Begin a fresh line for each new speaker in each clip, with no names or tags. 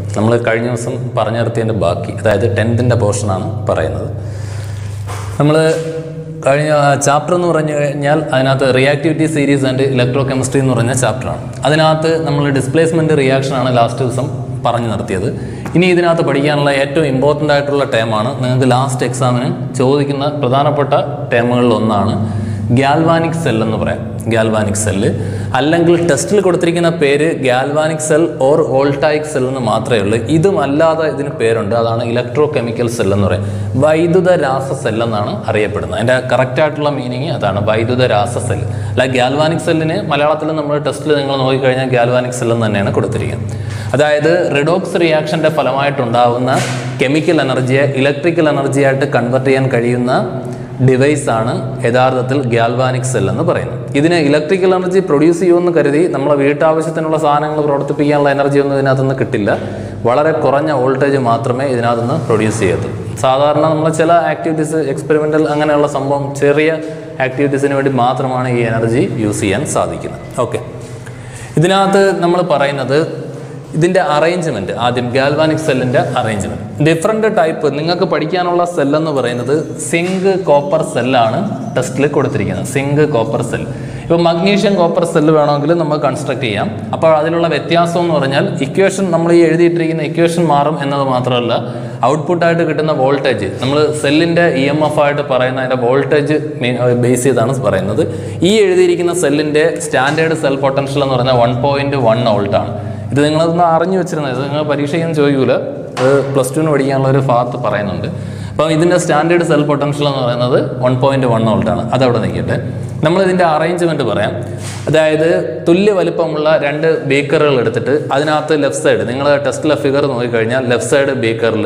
നമ്മൾ കഴിഞ്ഞ ദിവസം പറഞ്ഞു നിർത്തിയതിൻ്റെ ബാക്കി അതായത് ടെൻത്തിൻ്റെ പോർഷനാണ് പറയുന്നത് നമ്മൾ കഴിഞ്ഞ ചാപ്റ്റർ എന്ന് പറഞ്ഞു കഴിഞ്ഞാൽ അതിനകത്ത് reactivity series and electrochemistry എന്ന് പറഞ്ഞ ചാപ്റ്ററാണ് അതിനകത്ത് നമ്മൾ ഡിസ്പ്ലേസ്മെൻറ്റ് റിയാക്ഷനാണ് ലാസ്റ്റ് ദിവസം പറഞ്ഞു നിർത്തിയത് ഇനി ഇതിനകത്ത് പഠിക്കാനുള്ള ഏറ്റവും ഇമ്പോർട്ടൻ്റ് ആയിട്ടുള്ള ടേമാണ് നിങ്ങൾക്ക് ലാസ്റ്റ് എക്സാമിന് ചോദിക്കുന്ന പ്രധാനപ്പെട്ട ടേമുകളിൽ ഒന്നാണ് ഗ്യാൽവാനിക് സെൽ എന്ന് പറയാം ഗ്യാൽവാനിക് സെല്ല് അല്ലെങ്കിൽ ടെസ്റ്റിൽ കൊടുത്തിരിക്കുന്ന പേര് galvanic cell or voltaic cell എന്ന് മാത്രമേ ഉള്ളൂ ഇതും അല്ലാതെ ഇതിന് പേരുണ്ട് അതാണ് ഇലക്ട്രോ കെമിക്കൽ സെൽ എന്ന് പറയും വൈദ്യുത രാസ സെൽ എന്നാണ് അറിയപ്പെടുന്നത് അതിൻ്റെ കറക്റ്റ് ആയിട്ടുള്ള മീനിങ് അതാണ് വൈദ്യുത രാസ സെൽ അല്ല ഗ്യാൽവാനിക് സെല്ലിന് മലയാളത്തിൽ നമ്മൾ ടെസ്റ്റിൽ നിങ്ങൾ നോക്കിക്കഴിഞ്ഞാൽ ഗ്യാൽവാനിക് സെൽ എന്ന് തന്നെയാണ് കൊടുത്തിരിക്കുന്നത് അതായത് റിഡോക്സ് റിയാക്ഷൻ്റെ ഫലമായിട്ടുണ്ടാവുന്ന കെമിക്കൽ എനർജിയെ ഇലക്ട്രിക്കൽ എനർജിയായിട്ട് കൺവെർട്ട് ചെയ്യാൻ കഴിയുന്ന ഡിവൈസ് ആണ് യഥാർത്ഥത്തിൽ ഗ്യാൽവാനിക് സെൽ എന്ന് പറയുന്നത് ഇതിന് ഇലക്ട്രിക്കൽ എനർജി പ്രൊഡ്യൂസ് ചെയ്യുമെന്ന് കരുതി നമ്മളെ വീട്ടാവശ്യത്തിനുള്ള സാധനങ്ങൾ പ്രവർത്തിപ്പിക്കാനുള്ള എനർജി ഒന്നും ഇതിനകത്തുനിന്ന് കിട്ടില്ല വളരെ കുറഞ്ഞ വോൾട്ടേജ് മാത്രമേ ഇതിനകത്തുനിന്ന് പ്രൊഡ്യൂസ് ചെയ്യത്തുള്ളൂ സാധാരണ നമ്മൾ ചില ആക്ടിവിറ്റീസ് എക്സ്പെരിമെൻ്റൽ അങ്ങനെയുള്ള സംഭവം ചെറിയ ആക്ടിവിറ്റീസിന് വേണ്ടി മാത്രമാണ് ഈ എനർജി യൂസ് ചെയ്യാൻ സാധിക്കുന്നത് ഓക്കെ ഇതിനകത്ത് നമ്മൾ പറയുന്നത് ഇതിൻ്റെ അറേഞ്ച്മെൻറ്റ് ആദ്യം ഗാൽവാനിക് സെല്ലിൻ്റെ അറേഞ്ച്മെൻറ്റ് ഡിഫറെൻ്റ് ടൈപ്പ് നിങ്ങൾക്ക് പഠിക്കാനുള്ള സെല്ലെന്ന് പറയുന്നത് സിങ്ക് കോപ്പർ സെല്ലാണ് ടെസ്റ്റിൽ കൊടുത്തിരിക്കുന്നത് സിങ്ക് കോപ്പർ സെൽ ഇപ്പോൾ മഗ്നീഷ്യം കോപ്പർ സെല്ല് വേണമെങ്കിൽ നമുക്ക് കൺസ്ട്രക്ട് ചെയ്യാം അപ്പോൾ അതിലുള്ള വ്യത്യാസം എന്ന് പറഞ്ഞാൽ ഇക്വേഷൻ നമ്മൾ ഈ എഴുതിയിട്ടിരിക്കുന്ന ഇക്വേഷൻ മാറും എന്നത് മാത്രമല്ല ഔട്ട്പുട്ടായിട്ട് കിട്ടുന്ന വോൾട്ടേജ് നമ്മൾ സെല്ലിൻ്റെ ഇ എം എഫ് ആയിട്ട് പറയുന്ന അതിൻ്റെ വോൾട്ടേജ് ബേസ് ചെയ്താണ് പറയുന്നത് ഈ എഴുതിയിരിക്കുന്ന സെല്ലിൻ്റെ സ്റ്റാൻഡേർഡ് സെൽ പൊട്ടൻഷ്യൽ എന്ന് പറഞ്ഞാൽ വൺ പോയിൻറ്റ് വൺ വോൾട്ടാണ് ഇത് നിങ്ങളതൊന്ന് അറിഞ്ഞു വെച്ചിരുന്നത് ഇത് നിങ്ങൾ പരീക്ഷയ്ക്കൊന്നും ചോദിക്കൂല അത് പ്ലസ് ടുവിന് പഠിക്കാനുള്ള ഒരു ഭാഗത്ത് പറയുന്നുണ്ട് അപ്പം ഇതിൻ്റെ സ്റ്റാൻഡേർഡ് സെൽ പൊട്ടൻഷ്യൽ എന്ന് പറയുന്നത് വൺ പോയിൻറ്റ് വൺ വോൾട്ടാണ് അതവിടെ നിൽക്കട്ടെ നമ്മൾ ഇതിൻ്റെ അറേഞ്ച്മെൻറ്റ് പറയാം അതായത് തുല്യ വലിപ്പമുള്ള രണ്ട് ബീക്കറുകൾ എടുത്തിട്ട് അതിനകത്ത് ലെഫ്റ്റ് സൈഡ് നിങ്ങൾ ടെസ്റ്റിലെ ഫിഗർ നോക്കിക്കഴിഞ്ഞാൽ ലെഫ്റ്റ് സൈഡ് ബീക്കറിൽ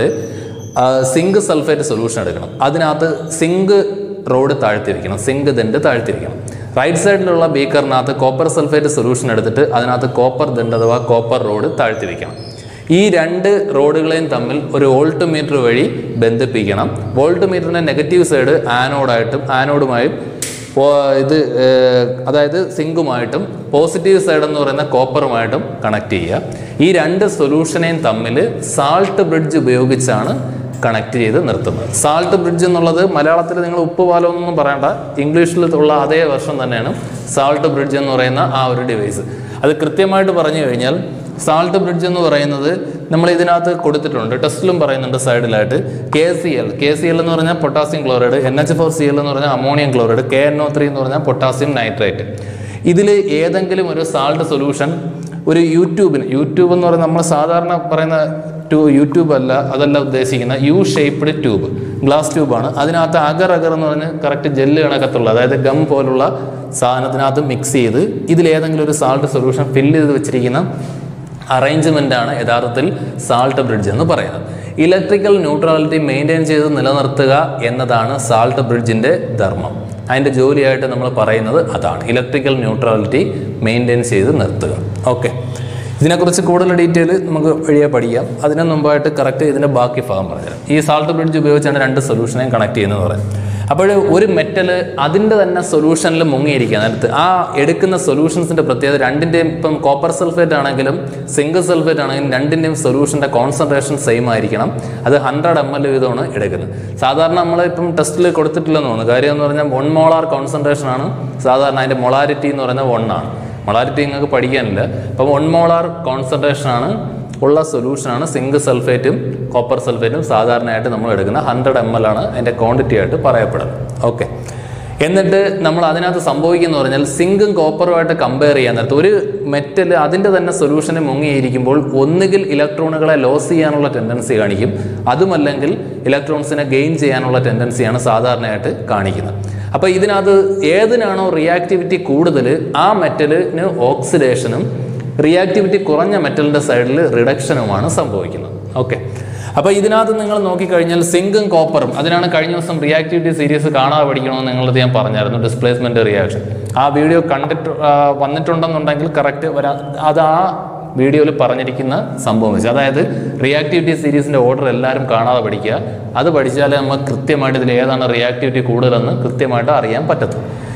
സിങ്ക് സൾഫേറ്റ് സൊല്യൂഷൻ എടുക്കണം അതിനകത്ത് സിങ്ക് റോഡ് താഴ്ത്തിരിക്കണം സിങ്ക് ദണ്ട് താഴ്ത്തിരിക്കണം റൈറ്റ് സൈഡിലുള്ള ബീക്കറിനകത്ത് കോപ്പർ സൾഫേറ്റ് സൊല്യൂഷൻ എടുത്തിട്ട് അതിനകത്ത് കോപ്പർ ദണ്ട് അഥവാ കോപ്പർ റോഡ് താഴ്ത്തി വെക്കണം ഈ രണ്ട് റോഡുകളെയും തമ്മിൽ ഒരു വോൾട്ട് മീറ്റർ വഴി ബന്ധിപ്പിക്കണം വോൾട്ട് മീറ്ററിൻ്റെ നെഗറ്റീവ് സൈഡ് ആനോഡായിട്ടും ആനോഡുമായും പോ- ഇത് ഏർ, അതായത് സിങ്കുമായിട്ടും പോസിറ്റീവ് സൈഡ് എന്ന് പറയുന്ന കോപ്പറുമായിട്ടും കണക്ട് ചെയ്യുക ഈ രണ്ട് സൊല്യൂഷനെയും തമ്മിൽ സാൾട്ട് ബ്രിഡ്ജ് ഉപയോഗിച്ചാണ് കണക്ട് ചെയ്ത് നിർത്തുന്നത് സാൾട്ട് ബ്രിഡ്ജ് എന്നുള്ളത് മലയാളത്തിൽ നിങ്ങൾ ഉപ്പ് പാലം എന്നൊന്നും പറയണ്ട ഇംഗ്ലീഷിൽ ഉള്ള അതേ വർഷം തന്നെയാണ് സാൾട്ട് ബ്രിഡ്ജ് എന്ന് പറയുന്ന ആ ഒരു ഡിവൈസ് അത് കൃത്യമായിട്ട് പറഞ്ഞു കഴിഞ്ഞാൽ സാൾട്ട് ബ്രിഡ്ജ് എന്ന് പറയുന്നത് നമ്മൾ ഇതിനകത്ത് കൊടുത്തിട്ടുണ്ട് ടെസ്റ്റിലും പറയുന്നുണ്ട് സൈഡിലായിട്ട് K C L K C L എന്ന് പറഞ്ഞാൽ potassium chloride N H four C L എന്ന് പറഞ്ഞാൽ ammonium chloride K N O three എന്ന് പറഞ്ഞാൽ പൊട്ടാസ്യം നൈട്രേറ്റ് ഇതിൽ ഏതെങ്കിലും ഒരു സാൾട്ട് സൊല്യൂഷൻ ഒരു യൂട്യൂബിന് യൂട്യൂബ് എന്ന് പറയുന്നത് നമ്മൾ സാധാരണ പറയുന്ന ടൂ യൂട്യൂബ് അല്ല അതല്ല ഉദ്ദേശിക്കുന്ന യു ഷേപ്ഡ് ട്യൂബ് ഗ്ലാസ് ട്യൂബാണ് അതിനകത്ത് അഗർ അഗർ എന്ന് പറഞ്ഞ് കറക്റ്റ് ജെല്ല് കണക്കത്തുള്ള അതായത് ഗം പോലുള്ള സാധനത്തിനകത്ത് മിക്സ് ചെയ്ത് ഇതിലേതെങ്കിലും ഒരു സാൾട്ട് സൊല്യൂഷൻ ഫില്ല് ചെയ്ത് വെച്ചിരിക്കുന്ന അറേഞ്ച്മെൻ്റ് ആണ് യഥാർത്ഥത്തിൽ സാൾട്ട് ബ്രിഡ്ജ് എന്ന് പറയുന്നത് ഇലക്ട്രിക്കൽ ന്യൂട്രാലിറ്റി മെയിൻറ്റെയിൻ ചെയ്ത് നിലനിർത്തുക എന്നതാണ് സാൾട്ട് ബ്രിഡ്ജിൻ്റെ ധർമ്മം അതിൻ്റെ ജോലിയായിട്ട് നമ്മൾ പറയുന്നത് അതാണ് ഇലക്ട്രിക്കൽ ന്യൂട്രാലിറ്റി മെയിൻറ്റെയിൻ ചെയ്ത് നിർത്തുക ഓക്കെ ഇതിനെക്കുറിച്ച് കൂടുതൽ ഡീറ്റെയിൽ നമുക്ക് വഴിയെ പഠിക്കാം അതിന് മുമ്പായിട്ട് കറക്റ്റ് ഇതിൻ്റെ ബാക്കി ഭാഗം പറഞ്ഞുതരാം ഈ സാൾട്ട് ബ്രിഡ്ജ് ഉപയോഗിച്ചാണ് രണ്ട് സൊല്യൂഷനെയും കണക്ട് ചെയ്യുന്നത് പറയാം അപ്പോൾ ഒരു മെറ്റൽ അതിൻ്റെ തന്നെ സൊല്യൂഷനിൽ മുങ്ങിയിരിക്കുക അതിനകത്ത് ആ എടുക്കുന്ന സൊല്യൂഷൻസിൻ്റെ പ്രത്യേകത രണ്ടിൻ്റെയും ഇപ്പം കോപ്പർ സൾഫേറ്റ് ആണെങ്കിലും സിംഗിൾ സൾഫേറ്റ് ആണെങ്കിലും രണ്ടിൻ്റെയും സൊല്യൂഷൻ്റെ കോൺസെൻട്രേഷൻ സെയിം ആയിരിക്കണം അത് ഹൺഡ്രഡ് എം എൽ വീതമാണ് എടുക്കുന്നത് സാധാരണ നമ്മൾ ഇപ്പം ടെസ്റ്റിൽ കൊടുത്തിട്ടില്ലെന്ന് തോന്നുന്നു കാര്യം എന്ന് പറഞ്ഞാൽ വൺ മോളാർ കോൺസെൻട്രേഷൻ ആണ് സാധാരണ അതിൻ്റെ മൊളാരിറ്റി എന്ന് പറയുന്നത് വൺ ആണ് മൊളാരിറ്റി നിങ്ങൾക്ക് പഠിക്കാനില്ല അപ്പം വൺ മോളാർ കോൺസെൻട്രേഷൻ ആണ് ഉള്ള സൊല്യൂഷനാണ് സിങ്ക് സൾഫേറ്റും കോപ്പർ സൾഫേറ്റും സാധാരണയായിട്ട് നമ്മൾ എടുക്കുന്ന ഹൺഡ്രഡ് എം എൽ ആണ് അതിൻ്റെ ക്വാണ്ടിറ്റി ആയിട്ട് പറയപ്പെടുന്നത് ഓക്കെ എന്നിട്ട് നമ്മൾ അതിനകത്ത് സംഭവിക്കുന്ന പറഞ്ഞാൽ സിങ്കും കോപ്പറുമായിട്ട് കമ്പയർ ചെയ്യാൻ നേരത്ത് ഒരു മെറ്റൽ അതിൻ്റെ തന്നെ സൊല്യൂഷന് മുങ്ങിയിരിക്കുമ്പോൾ ഒന്നുകിൽ ഇലക്ട്രോണുകളെ ലോസ് ചെയ്യാനുള്ള ടെൻഡൻസി കാണിക്കും അതുമല്ലെങ്കിൽ ഇലക്ട്രോൺസിനെ ഗെയിൻ ചെയ്യാനുള്ള ടെൻഡൻസിയാണ് സാധാരണയായിട്ട് കാണിക്കുന്നത് അപ്പോൾ ഇതിനകത്ത് ഏതിനാണോ റിയാക്ടിവിറ്റി കൂടുതൽ ആ മെറ്റലിന് ഓക്സിഡേഷനും റിയാക്ടിവിറ്റി കുറഞ്ഞ മെറ്റലിൻ്റെ സൈഡിൽ റിഡക്ഷനുമാണ് സംഭവിക്കുന്നത് ഓക്കെ അപ്പോൾ ഇതിനകത്ത് നിങ്ങൾ നോക്കിക്കഴിഞ്ഞാൽ സിങ്കും കോപ്പറും അതിനാണ് കഴിഞ്ഞ ദിവസം റിയാക്ടിവിറ്റി സീരീസ് കാണാതെ പഠിക്കണമെന്ന് നിങ്ങളത് ഞാൻ പറഞ്ഞായിരുന്നു ഡിസ്പ്ലേസ്മെന്റ് റിയാക്ഷൻ ആ വീഡിയോ കണ്ടിട്ട് ആ, വന്നിട്ടുണ്ടെന്നുണ്ടെങ്കിൽ കറക്റ്റ് വരാ അത് ആ വീഡിയോയിൽ പറഞ്ഞിരിക്കുന്ന സംഭവം വെച്ച് അതായത് റിയാക്ടിവിറ്റി സീരീസിൻ്റെ ഓർഡർ എല്ലാവരും കാണാതെ പഠിക്കുക അത് പഠിച്ചാലേ നമുക്ക് കൃത്യമായിട്ട് ഇതിൽ ഏതാണ് റിയാക്ടിവിറ്റി കൂടുതലെന്ന് കൃത്യമായിട്ട് അറിയാൻ പറ്റത്തുള്ളൂ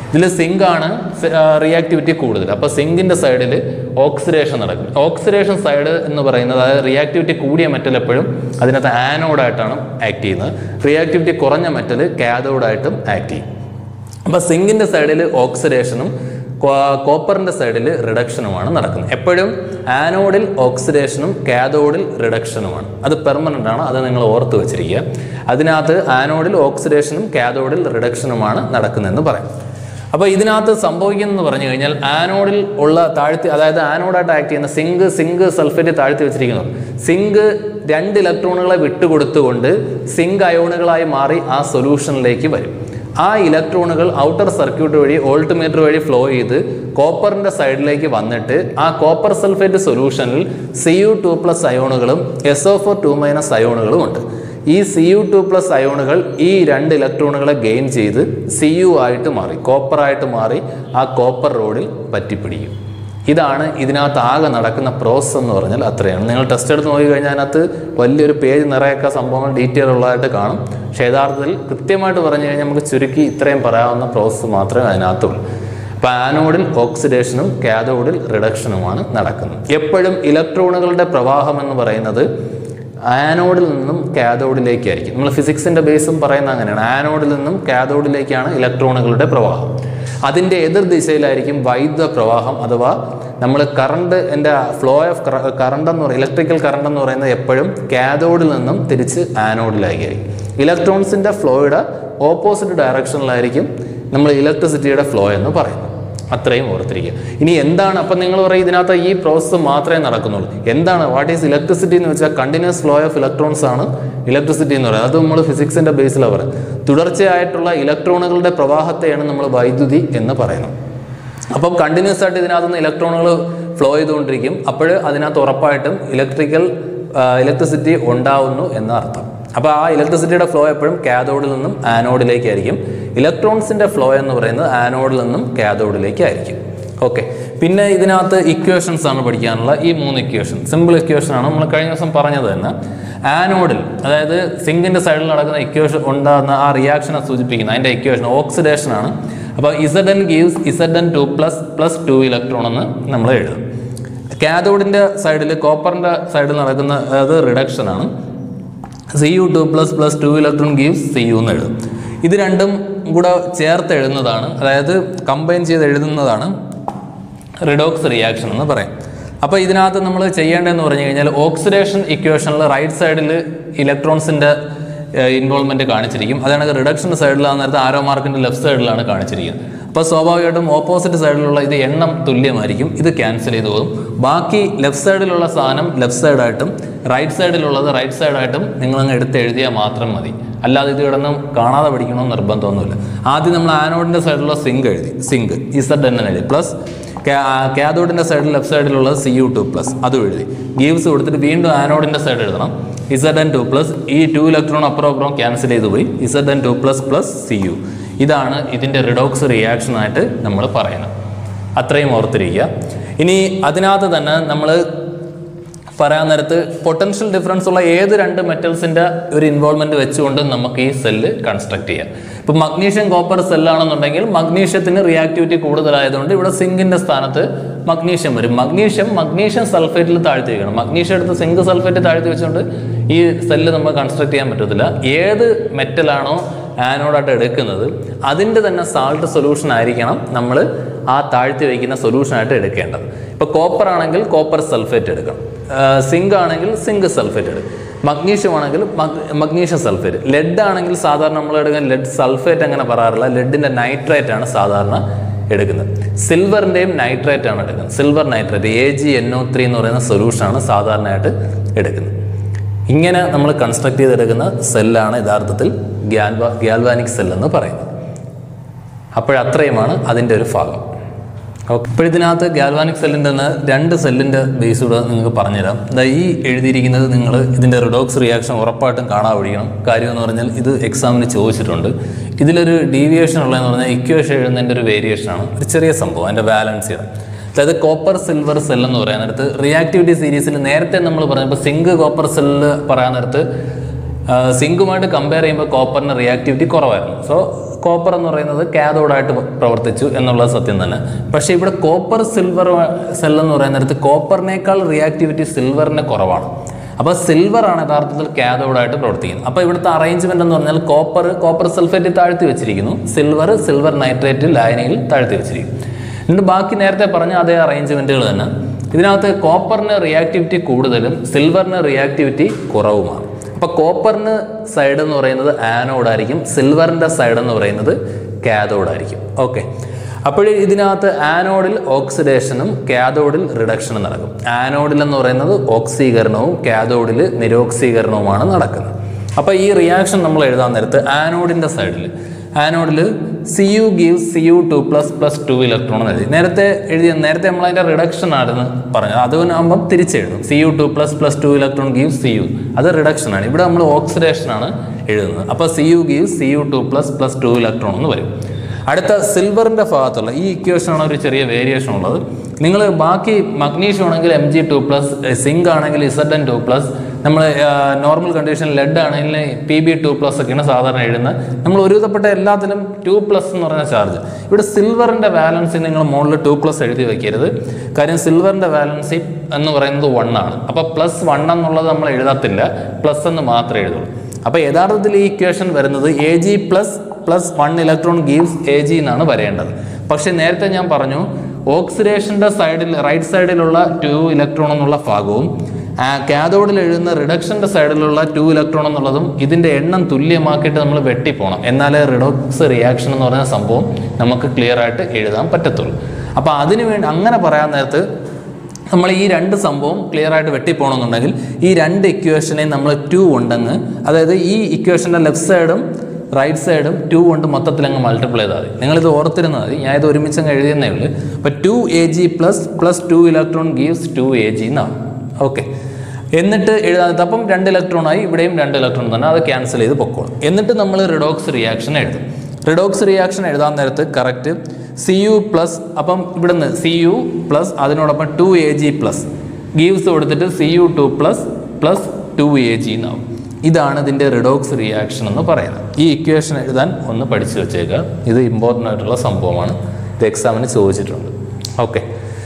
ഇതിൽ സിങ്ക് ആണ് റിയാക്ടിവിറ്റി കൂടുതൽ അപ്പോൾ സിങ്കിന്റെ സൈഡിൽ ഓക്സിഡേഷൻ നടക്കും ഓക്സിഡേഷൻ സൈഡ് എന്ന് പറയുന്നത് അതായത് റിയാക്ടിവിറ്റി കൂടിയ മെറ്റൽ എപ്പോഴും അതിനകത്ത് ആനോഡായിട്ടാണ് ആക്ട് ചെയ്യുന്നത് റിയാക്ടിവിറ്റി കുറഞ്ഞ മെറ്റൽ കാഥോഡായിട്ടും ആക്ട് ചെയ്യും അപ്പോൾ സിങ്കിന്റെ സൈഡിൽ ഓക്സിഡേഷനും കോപ്പറിന്റെ സൈഡിൽ റിഡക്ഷനുമാണ് നടക്കുന്നത് എപ്പോഴും ആനോഡിൽ ഓക്സിഡേഷനും കാഥോഡിൽ റിഡക്ഷനുമാണ് അത് പെർമനന്റ് ആണ് അത് നിങ്ങൾ ഓർത്ത് വെച്ചിരിക്കുക അതിനകത്ത് ആനോഡിൽ ഓക്സിഡേഷനും കാഥോഡിൽ റിഡക്ഷനുമാണ് നടക്കുന്നതെന്ന് പറയാം അപ്പോൾ ഇതിനകത്ത് സംഭവിക്കുന്നതെന്ന് പറഞ്ഞു കഴിഞ്ഞാൽ ആനോഡിൽ ഉള്ള താഴ്ത്തി അതായത് ആനോഡായിട്ട് ആക്ട് ചെയ്യുന്ന സിങ്ക് സിങ്ക് സൾഫേറ്റ് താഴ്ത്തി വെച്ചിരിക്കുന്നു സിങ്ക് രണ്ട് ഇലക്ട്രോണുകളെ വിട്ടുകൊടുത്തുകൊണ്ട് സിങ്ക് അയോണുകളായി മാറി ആ സൊല്യൂഷനിലേക്ക് വരും ആ ഇലക്ട്രോണുകൾ ഔട്ടർ സർക്യൂട്ട് വഴി ഓൾട്ട്മീറ്റർ വഴി ഫ്ലോ ചെയ്ത് കോപ്പറിന്റെ സൈഡിലേക്ക് വന്നിട്ട് ആ കോപ്പർ സൾഫേറ്റ് സൊല്യൂഷനിൽ സി യു ടു പ്ലസ് അയോണുകളും S O four two minus അയോണുകളും ഉണ്ട് ഈ സി യു ടു പ്ലസ് അയോണുകൾ ഈ രണ്ട് ഇലക്ട്രോണുകളെ ഗെയിൻ ചെയ്ത് സി യു ആയിട്ട് മാറി കോപ്പർ ആയിട്ട് മാറി ആ കോപ്പർ റോഡിൽ പറ്റിപ്പിടിക്കും ഇതാണ് ഇതിനകത്ത് ആകെ നടക്കുന്ന പ്രോസസ്സ് എന്ന് പറഞ്ഞാൽ അത്രയാണ് നിങ്ങൾ ടെസ്റ്റ് എടുത്ത് നോക്കി കഴിഞ്ഞാൽ അതിനകത്ത് വലിയൊരു പേജ് നിറയൊക്കെ സംഭവങ്ങൾ ഡീറ്റെയിൽ ഉള്ളതായിട്ട് കാണും പക്ഷേ യഥാർത്ഥത്തിൽ കൃത്യമായിട്ട് പറഞ്ഞു കഴിഞ്ഞാൽ നമുക്ക് ചുരുക്കി ഇത്രയും പറയാവുന്ന പ്രോസസ്സ് മാത്രമേ അതിനകത്തുള്ളൂ അപ്പോൾ ആനോഡിൽ ഓക്സിഡേഷനും കാഥോഡിൽ റിഡക്ഷനുമാണ് നടക്കുന്നത് എപ്പോഴും ഇലക്ട്രോണുകളുടെ പ്രവാഹം എന്ന് പറയുന്നത് ആനോഡിൽ നിന്നും കാഥോഡിലേക്കായിരിക്കും നമ്മൾ ഫിസിക്സിന്റെ ബേസും പറയുന്നത് അങ്ങനെയാണ് ആനോഡിൽ നിന്നും കാഥോഡിലേക്കാണ് ഇലക്ട്രോണുകളുടെ പ്രവാഹം അതിൻ്റെ എതിർ ദിശയിലായിരിക്കും വൈദ്യുത പ്രവാഹം അഥവാ നമ്മൾ കറണ്ട് എൻ്റെ ഫ്ലോ ഓഫ് കറണ്ട് എന്ന് പറയുന്നത് ഇലക്ട്രിക്കൽ കറണ്ട് എന്ന് പറയുന്നത് എപ്പോഴും കാഥോഡിൽ നിന്നും തിരിച്ച് ആനോഡിലേക്കായിരിക്കും ഇലക്ട്രോൺസിൻ്റെ ഫ്ലോയുടെ ഓപ്പോസിറ്റ് ഡയറക്ഷനിലായിരിക്കും നമ്മൾ ഇലക്ട്രിസിറ്റിയുടെ ഫ്ലോ എന്ന് പറയുന്നത് അത്രയും ഓർത്തിരിക്കുക ഇനി എന്താണ് അപ്പം നിങ്ങൾ പറയും ഇതിനകത്ത് ഈ പ്രോസസ്സ് മാത്രമേ നടക്കുന്നുള്ളൂ എന്താണ് വാട്ട് ഈസ് ഇലക്ട്രിസിറ്റി എന്ന് വെച്ചാൽ കണ്ടിന്യൂസ് ഫ്ലോ ഓഫ് ഇലക്ട്രോൺസ് ആണ് ഇലക്ട്രിസിറ്റി എന്ന് പറയുന്നത് അത് നമ്മൾ ഫിസിക്സിന്റെ ബേസിലാണ് പറയുന്നത് തുടർച്ചയായിട്ടുള്ള ഇലക്ട്രോണുകളുടെ പ്രവാഹത്തെയാണ് നമ്മൾ വൈദ്യുതി എന്ന് പറയുന്നത് അപ്പം കണ്ടിന്യൂസ് ആയിട്ട് ഇതിനകത്ത് നിന്ന് ഇലക്ട്രോണുകൾ ഫ്ലോ ചെയ്തുകൊണ്ടിരിക്കും അപ്പോൾ അതിനകത്ത് ഉറപ്പായിട്ടും ഇലക്ട്രിക്കൽ ഇലക്ട്രിസിറ്റി ഉണ്ടാവുന്നു എന്ന അർത്ഥം അപ്പോൾ ആ ഇലക്ട്രിസിറ്റിയുടെ ഫ്ലോ എപ്പോഴും കാഥോഡിൽ നിന്നും ആനോഡിലേക്കായിരിക്കും ഇലക്ട്രോൺസിന്റെ ഫ്ലോ എന്ന് പറയുന്നത് ആനോഡിൽ നിന്നും കാഥോഡിലേക്കായിരിക്കും ഓക്കെ പിന്നെ ഇതിനകത്ത് ഇക്വേഷൻസ് ആണ് പഠിക്കാനുള്ള ഈ മൂന്ന് ഇക്വേഷൻ സിമ്പിൾ ഇക്വേഷൻ ആണ് നമ്മൾ കഴിഞ്ഞ ദിവസം പറഞ്ഞത് തന്നെ ആനോഡിൽ അതായത് സിങ്കിന്റെ സൈഡിൽ നടക്കുന്ന ഇക്വേഷൻ ഉണ്ടാകുന്ന ആ റിയാക്ഷനെ സൂചിപ്പിക്കുന്ന അതിന്റെ ഇക്വേഷൻ ഓക്സിഡേഷൻ ആണ് അപ്പോൾ Z N gives Z N two plus plus two electron എന്ന് നമ്മൾ എഴുതും കാഥോഡിന്റെ സൈഡിൽ കോപ്പറിന്റെ സൈഡിൽ നടക്കുന്ന അത് റിഡക്ഷൻ ആണ് C U two plus plus two electron gives C U എന്ന് എഴുതും ഇത് രണ്ടും കൂടെ ചേർത്ത് എഴുതുന്നതാണ് അതായത് കമ്പൈൻ ചെയ്ത് എഴുതുന്നതാണ് റിഡോക്സ് റിയാക്ഷൻ എന്ന് പറയും അപ്പോൾ ഇതിനകത്ത് നമ്മൾ ചെയ്യേണ്ടതെന്ന് പറഞ്ഞു കഴിഞ്ഞാൽ ഓക്സിഡേഷൻ ഇക്വേഷനിൽ റൈറ്റ് സൈഡിൽ ഇലക്ട്രോൺസിൻ്റെ ഇൻവോൾവ്മെന്റ് കാണിച്ചിരിക്കും അതാണ് റിഡക്ഷൻ സൈഡിലാണ് നേരത്തെ ആരോ മാർക്കിന്റെ ലെഫ്റ്റ് സൈഡിലാണ് കാണിച്ചിരിക്കുന്നത് അപ്പോൾ സ്വാഭാവികമായിട്ടും ഓപ്പോസിറ്റ് സൈഡിലുള്ള ഇത് എണ്ണം തുല്യമായിരിക്കും ഇത് ക്യാൻസൽ ചെയ്ത് പോകും ബാക്കി ലെഫ്റ്റ് സൈഡിലുള്ള സാധനം ലെഫ്റ്റ് സൈഡായിട്ടും റൈറ്റ് സൈഡിലുള്ളത് റൈറ്റ് സൈഡായിട്ടും നിങ്ങളങ്ങ് എടുത്ത് എഴുതിയാൽ മാത്രം മതി അല്ലാതെ ഇത് കിടന്ന് കാണാതെ പഠിക്കണമെന്ന് നിർബന്ധമൊന്നുമില്ല ആദ്യം നമ്മൾ ആനോഡിന്റെ സൈഡിലുള്ള സിങ്ക് എഴുതി സിങ്ക് ഇസഡ് എൻ എഴുതി പ്ലസ് കാഥോഡിന്റെ സൈഡിൽ ലെഫ്റ്റ് സൈഡിലുള്ളത് സി യു ടു പ്ലസ് അതും എഴുതി ഗീവ്സ് കൊടുത്തിട്ട് വീണ്ടും ആനോഡിന്റെ സൈഡ് എഴുതണം ഇസഡ് എൻ ടു പ്ലസ് ഈ ടു ഇലക്ട്രോൺ അപ്പുറം അപ്പുറം ക്യാൻസൽ ചെയ്ത് പോയി Z N two plus plus C U ഇതാണ് ഇതിന്റെ റിഡോക്സ് റിയാക്ഷൻ ആയിട്ട് നമ്മൾ പറയുന്നത് അത്രയും ഓർത്തിരിക്കുക ഇനി അതിനകത്ത് തന്നെ നമ്മൾ പറയാൻ നേരത്ത് പൊട്ടൻഷ്യൽ ഡിഫറൻസ് ഉള്ള ഏത് രണ്ട് മെറ്റൽസിന്റെ ഒരു ഇൻവോൾവ്മെന്റ് വെച്ചുകൊണ്ട് നമുക്ക് ഈ സെല്ല് കൺസ്ട്രക്ട് ചെയ്യാം ഇപ്പൊ മഗ്നീഷ്യം കോപ്പർ സെല്ലാണെന്നുണ്ടെങ്കിൽ മഗ്നീഷ്യത്തിന് റിയാക്ടിവിറ്റി കൂടുതലായതുകൊണ്ട് ഇവിടെ സിങ്കിന്റെ സ്ഥാനത്ത് മഗ്നീഷ്യം വരും മഗ്നീഷ്യം മഗ്നീഷ്യം സൾഫേറ്റിൽ താഴ്ത്തി വെക്കണം മഗ്നീഷ്യം എടുത്ത് സിങ്ക് സൾഫേറ്റ് താഴ്ത്തി വെച്ചുകൊണ്ട് ഈ സെല്ല് നമുക്ക് കൺസ്ട്രക്ട് ചെയ്യാൻ പറ്റത്തില്ല ഏത് മെറ്റലാണോ ആനോഡായിട്ട് എടുക്കുന്നത് അതിൻ്റെ തന്നെ സാൾട്ട് സൊല്യൂഷൻ ആയിരിക്കണം നമ്മൾ ആ താഴ്ത്തി വയ്ക്കുന്ന സൊല്യൂഷനായിട്ട് എടുക്കേണ്ടത് ഇപ്പോൾ കോപ്പർ ആണെങ്കിൽ കോപ്പർ സൾഫേറ്റ് എടുക്കണം സിങ്ക് ആണെങ്കിൽ സിങ്ക് സൾഫേറ്റ് എടുക്കും മഗ്നീഷ്യം ആണെങ്കിൽ മഗ്നീഷ്യം സൾഫേറ്റ് ലെഡ് ആണെങ്കിൽ സാധാരണ നമ്മൾ എടുക്കുന്ന ലെഡ് സൾഫേറ്റ് അങ്ങനെ പറയാറില്ല ലെഡിൻ്റെ നൈട്രേറ്റ് ആണ് സാധാരണ എടുക്കുന്നത് സിൽവറിൻ്റെയും നൈട്രേറ്റ് ആണ് എടുക്കുന്നത് silver nitrate A G N O three എന്ന് പറയുന്ന സൊല്യൂഷനാണ് സാധാരണയായിട്ട് എടുക്കുന്നത് ഇങ്ങനെ നമ്മൾ കൺസ്ട്രക്ട് ചെയ്തെടുക്കുന്ന സെല്ലാണ് യഥാർത്ഥത്തിൽ ഗ്യാൽവ ഗ്യാൽവാനിക് സെൽ എന്ന് പറയുന്നത് അപ്പോഴത്രയുമാണ് അതിൻ്റെ ഒരു ഭാഗം ഓക്കെ ഇപ്പോൾ ഇതിനകത്ത് ഗാൽവാനിക് സെല്ലിൻ്റെ തന്നെ രണ്ട് സെല്ലിൻ്റെ ബേസ് കൂടെ നിങ്ങൾക്ക് പറഞ്ഞുതരാം ദാ ഈ എഴുതിയിരിക്കുന്നത് നിങ്ങൾ ഇതിൻ്റെ റിഡോക്സ് റിയാക്ഷൻ ഉറപ്പായിട്ടും കാണാൻ ഒഴിയണം കാര്യം എന്ന് പറഞ്ഞാൽ ഇത് എക്സാമിന് ചോദിച്ചിട്ടുണ്ട് ഇതിലൊരു ഡീവിയേഷൻ ഉള്ളതെന്ന് പറഞ്ഞാൽ ഇക്വേഷൻ എഴുതുന്നതിൻ്റെ ഒരു വേരിയേഷനാണ് ഒരു ചെറിയ സംഭവം അതിൻ്റെ ബാലൻസ് ചെയ്യണം അതായത് കോപ്പർ സിൽവർ സെൽ എന്ന് പറയാൻ നേരത്ത് റിയാക്ടിവിറ്റി സീരീസിൽ നേരത്തെ നമ്മൾ പറഞ്ഞപ്പോൾ സിങ്ക് കോപ്പർ സെല്ല് പറയാൻ നേരത്ത് സിങ്കുമായിട്ട് കമ്പയർ ചെയ്യുമ്പോൾ കോപ്പറിന് റിയാക്ടിവിറ്റി കുറവായിരുന്നു സോ കോപ്പർ എന്ന് പറയുന്നത് കാഥോഡായിട്ട് പ്രവർത്തിച്ചു എന്നുള്ളത് സത്യം തന്നെ പക്ഷേ ഇവിടെ കോപ്പർ സിൽവർ സെൽ എന്ന് പറയുന്നിടത്ത് കോപ്പറിനേക്കാൾ റിയാക്ടിവിറ്റി സിൽവറിന് കുറവാണ് അപ്പോൾ സിൽവർ ആണ് യഥാർത്ഥത്തിൽ കാഥോഡായിട്ട് പ്രവർത്തിക്കുന്നത് അപ്പോൾ ഇവിടുത്തെ അറേഞ്ച്മെന്റ് എന്ന് പറഞ്ഞാൽ കോപ്പർ കോപ്പർ സൾഫേറ്റ് താഴ്ത്തി വെച്ചിരിക്കുന്നു സിൽവർ സിൽവർ നൈട്രേറ്റ് ലായനിയിൽ താഴ്ത്തി വെച്ചിരിക്കുന്നു എന്നിട്ട് ബാക്കി നേരത്തെ പറഞ്ഞ അതേ അറേഞ്ച്മെന്റുകൾ തന്നെ ഇതിനകത്ത് കോപ്പറിന് റിയാക്ടിവിറ്റി കൂടുതലും സിൽവറിന് റിയാക്ടിവിറ്റി കുറവുമാണ് അപ്പോൾ കോപ്പറിന് സൈഡ് എന്ന് പറയുന്നത് ആനോഡായിരിക്കും സിൽവറിൻ്റെ സൈഡ് എന്ന് പറയുന്നത് കാഥോഡായിരിക്കും ഓക്കെ അപ്പോൾ ഇതിനകത്ത് ആനോഡിൽ ഓക്സിഡേഷനും കാഥോഡിൽ റിഡക്ഷനും നടക്കും ആനോഡിൽ എന്ന് പറയുന്നത് ഓക്സീകരണവും കാഥോഡിൽ നിരോക്സീകരണവുമാണ് നടക്കുന്നത് അപ്പോൾ ഈ റിയാക്ഷൻ നമ്മൾ എഴുതാൻ നേരത്ത് ആനോഡിൻ്റെ സൈഡിൽ ആനോഡിൽ C U give C U two plus plus two electron എന്ന് എഴുതി നേരത്തെ എഴുതിയ നേരത്തെ നമ്മൾ അതിൻ്റെ റിഡക്ഷൻ ആണെന്ന് പറഞ്ഞത് അതിനാകുമ്പം തിരിച്ചെഴുതും C U two plus plus two electron give C U അത് റിഡക്ഷൻ ആണ് ഇവിടെ നമ്മൾ ഓക്സിഡേഷൻ ആണ് എഴുതുന്നത് അപ്പോൾ C U give C U two plus plus two electron എന്ന് വരും അടുത്ത സിൽവറിൻ്റെ ഭാഗത്തുള്ള ഈ ഇക്വേഷനാണ് ഒരു ചെറിയ വേരിയേഷൻ ഉള്ളത് നിങ്ങൾ ബാക്കി മഗ്നീഷ്യം ആണെങ്കിൽ M G two plus zinc ആണെങ്കിൽ ഇസഡ് എൻ ടു പ്ലസ് നമ്മൾ നോർമൽ കണ്ടീഷൻ ലെഡ് ആണെങ്കിൽ പി ബി ടു പ്ലസ് ഒക്കെയാണ് സാധാരണ എഴുതുന്നത് നമ്മൾ ഒരുവിധപ്പെട്ട എല്ലാത്തിലും ടു പ്ലസ് എന്ന് പറഞ്ഞ ചാർജ് ഇവിടെ സിൽവറിൻ്റെ വാലൻസി നിങ്ങൾ മുകളിൽ ടു പ്ലസ് എഴുതി വെക്കരുത് കാര്യം സിൽവറിൻ്റെ വാലൻസി എന്ന് പറയുന്നത് വൺ ആണ് അപ്പോൾ പ്ലസ് വൺ എന്നുള്ളത് നമ്മൾ എഴുതത്തില്ല പ്ലസ് എന്ന് മാത്രമേ എഴുതുള്ളൂ അപ്പോൾ യഥാർത്ഥത്തിൽ ഈ ഇക്വേഷൻ വരുന്നത് A G plus plus one electron gives A G എന്നാണ് വരേണ്ടത് പക്ഷേ നേരത്തെ ഞാൻ പറഞ്ഞു ഓക്സിഡേഷൻ്റെ സൈഡിൽ റൈറ്റ് സൈഡിലുള്ള ടു ഇലക്ട്രോൺ എന്നുള്ള ഭാഗവും കാഥോഡിൽ എഴുതുന്ന റിഡക്ഷൻ്റെ സൈഡിലുള്ള ടു ഇലക്ട്രോൺ എന്നുള്ളതും ഇതിൻ്റെ എണ്ണം തുല്യമാക്കിയിട്ട് നമ്മൾ വെട്ടിപ്പോണം എന്നാലേ റിഡോക്സ് റിയാക്ഷൻ എന്ന് പറയുന്ന സംഭവം നമുക്ക് ക്ലിയർ ആയിട്ട് എഴുതാൻ പറ്റത്തുള്ളൂ അപ്പോൾ അതിനു വേണ്ടി അങ്ങനെ പറയാൻ നേരത്ത് നമ്മൾ ഈ രണ്ട് സംഭവം ക്ലിയർ ആയിട്ട് വെട്ടിപ്പോകണമെന്നുണ്ടെങ്കിൽ ഈ രണ്ട് ഇക്വേഷനെ നമ്മൾ ടു ഉണ്ടെന്ന് അതായത് ഈ ഇക്വേഷൻ്റെ ലെഫ്റ്റ് സൈഡും റൈറ്റ് സൈഡും ടു കൊണ്ട് മൊത്തത്തിൽ അങ്ങ് മൾട്ടിപ്ലൈ ചെയ്താൽ മതി നിങ്ങളിത് ഓർത്തിരുന്നാൽ മതി ഞാൻ ഇത് ഒരുമിച്ച് അങ്ങ് എഴുതിയെന്നേ ഉള്ളൂ അപ്പോൾ two A G plus plus two electron gives two A G എന്നാണ് ഓക്കെ എന്നിട്ട് എഴുതാൻ അപ്പം രണ്ട് ഇലക്ട്രോണായി ഇവിടെയും രണ്ട് ഇലക്ട്രോൺ തന്നെ അത് ക്യാൻസൽ ചെയ്ത് പൊക്കോളും എന്നിട്ട് നമ്മൾ റിഡോക്സ് റിയാക്ഷൻ എഴുതും റിഡോക്സ് റിയാക്ഷൻ എഴുതാൻ നേരത്ത് കറക്റ്റ് സി യു പ്ലസ് അപ്പം ഇവിടുന്ന് സി യു പ്ലസ് അതിനോടൊപ്പം two A G plus gives കൊടുത്തിട്ട് C U two plus plus two A G എന്നാവും ഇതാണ് ഇതിൻ്റെ റിഡോക്സ് റിയാക്ഷൻ എന്ന് പറയുന്നത് ഈ ഇക്വേഷൻ എഴുതാൻ ഒന്ന് പഠിച്ചു വെച്ചേക്കുക ഇത് ഇമ്പോർട്ടൻ്റ് ആയിട്ടുള്ള സംഭവമാണ് ഇത് എക്സാമിന് ചോദിച്ചിട്ടുണ്ട് ഓക്കെ